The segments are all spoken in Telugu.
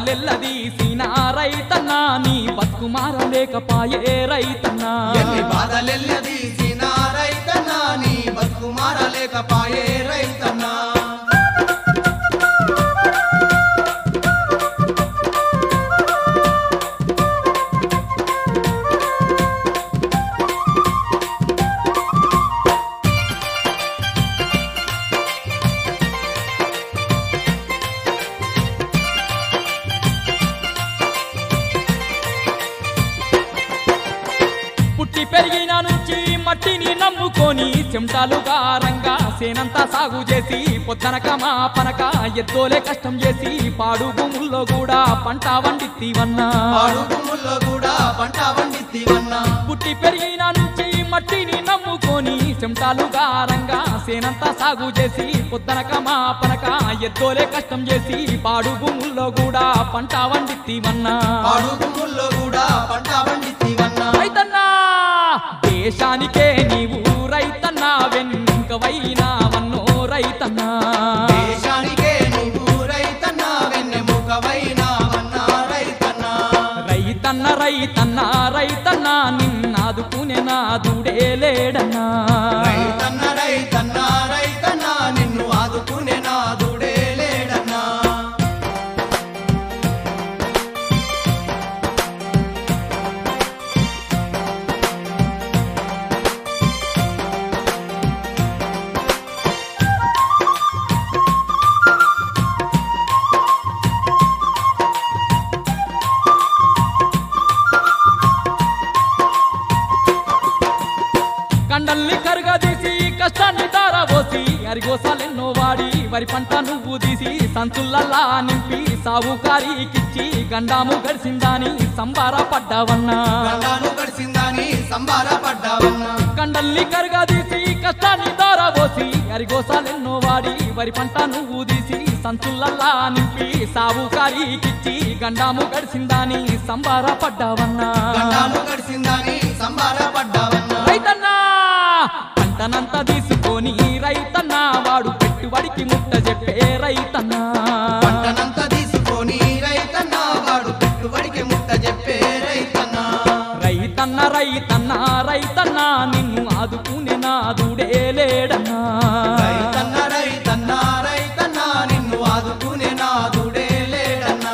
బాధలెల్లదీసిన రైతన్నా నీ బతుకు మారలేకపాయే రైతన్నా ఎన్ని బాధలెల్లదీసిన రైతన్నా నీ బతుకు మారలేకపాయే రైతన్నా పుట్టి పెరిగిన నుంచి మట్టిని నమ్ముకొని చెమటాలుగా రంగా సేనంతా సాగు చేసి పొద్దనక మా పనక ఎద్దోలే కష్టం చేసి పాడు భూముల్లో కూడా పంట వండిత్తివన్నా పాడు భూముల్లో కూడా పంట పండిత్తివన్నా పుట్టి పెరిగిన నుంచి మట్టిని నమ్ముకొని చెమటాలుగా రంగా సేనంతా సాగు చేసి పొద్దనక మా పనక ఎద్దోలే కష్టం చేసి పాడు భూముల్లో కూడా పంట వండిత్తివన్నా పాడు భూముల్లో కూడా పంట పండిత్తివన్నా రైతన్నా దేశానికే నీవు రైతన్నా వెనుకవైనావన్నో రైతన్నా దేశానికే నువ్వు రైతన్నా వెన్నెముకవైనావన్నా రైతన్నా రైతన్న రైతన్నా రైతన్నా నిన్నాదుకునే నాదుడే లేడన్నా రైతన్న రైతన్నా రైతన్నా నిన్ను ఆదుకునే నాదుడే లేడన్నా కండల్ని కరుగదీసి కష్టాన్ని దారబోసి అరిగోసాలెన్నో వాడి వరి పంట నువ్వు తీసి సంచులల్లా నింపి సావుకారికిచ్చి గండాము గడిసిందాని సంబార పడ్డావన్నా గండాను గడిసిందని సంబారపడ్డావన్నా కండల్ని కరుగదీసి కష్టాన్ని దారబోసి అరిగోసాలెన్నో వాడి వరి పంట నువ్వు తీసి సంచులల్లా నింపి సావుకారికిచ్చి గండాము గడిసిందాని సంబార పడ్డావన్నా గండాను గడిసిందని సంబారపడ్డావన్నా రైతన్నా పంటనంతా తీసుకొని రైతన్నా వాడు పెట్టుబడికి ముట్ట చెప్పే రైతన్నా పంటనంతా తీసుకొని రైతన్నా వాడు పెట్టుబడికి ముట్ట చెప్పే రైతన్నా రైతన్న రైతన్నా రైతన్నా నిన్ను ఆదుకునే నాదుడే లేడన్నా రైతన్న రైతన్నా రైతన్నా నిన్ను ఆదుకునే నాదుడే లేడన్నా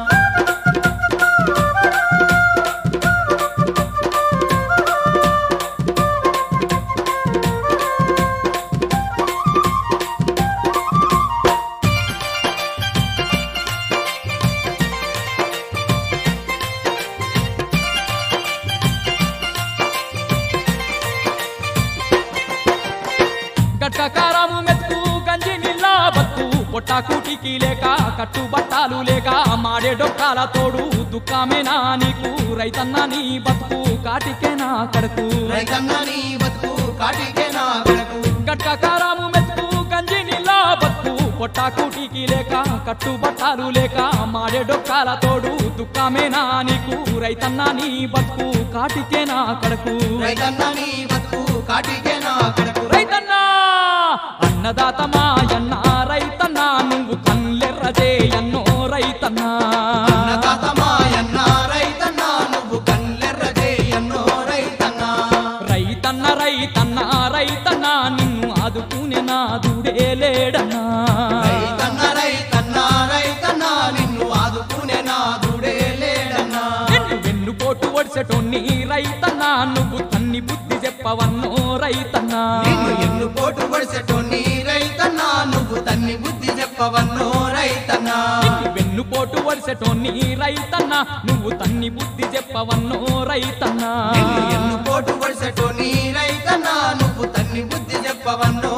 గట్టకారము మెతుకు గంజి నిల్ల బతుకు పొట్ట కూటికి లేక కట్టు బట్టాలు లేక మాడే డొక్కాల తోడు దుఃఖమేనా నీకు రైతన్న నీ బతుకు కాటికేనా కడుకు రైతన్న నీ బతుకు కాటికే నా వెనకు గట్టకారము మెతుకు గంజి నిల్ల బతుకు పొట్ట కూటికి లేక కట్టు బట్టాలు లేక మాడే డొక్కాల తోడు దుఃఖమేనా నీకు రైతన్న నీ బతుకు కాటికేనా కడుకు రైతన్న నీ బతుకు కాటికే నా కడకు రైతన్నా అన్నదాత మాయన్న రైతన్నా నువ్వు కళ్ళెర్రజేయన్నో రైతన్నా అన్నదాత మాయన్న రైతన్న నువ్వు కల్లెర్ర చేయన్నో రైతన్న రైతన్న రైతన్నా రైతన్నా నిన్ను ఆదుకునే నాదుడే లేడన్నా రైతన్న రైతన్న రైతన్న నిన్ను ఆదుకునే నాదుడే లేడన్నా నిన్ను వెన్నుపోటు ఒడిసెటోన్ని రైతన్నా నువ్వు తన్ని బుద్ధి చెప్పవన్నో రైతన్నా నిన్ను ఎన్ను పోటు పడిసెటోని రైతన్నా నువ్వు తన్ని బుద్ధి చెప్పవన్నో రైతన్నా నిన్ను వెన్నుపోటు ఒడిసెటోన్ని రైతన్నా నువ్వు తన్ని బుద్ధి చెప్పవన్నో రైతన్నా నిన్ను ఎన్ను పోటు పడిసెటోని రైతన్నా నువ్వు తన్ని బుద్ధి చెప్పవన్నో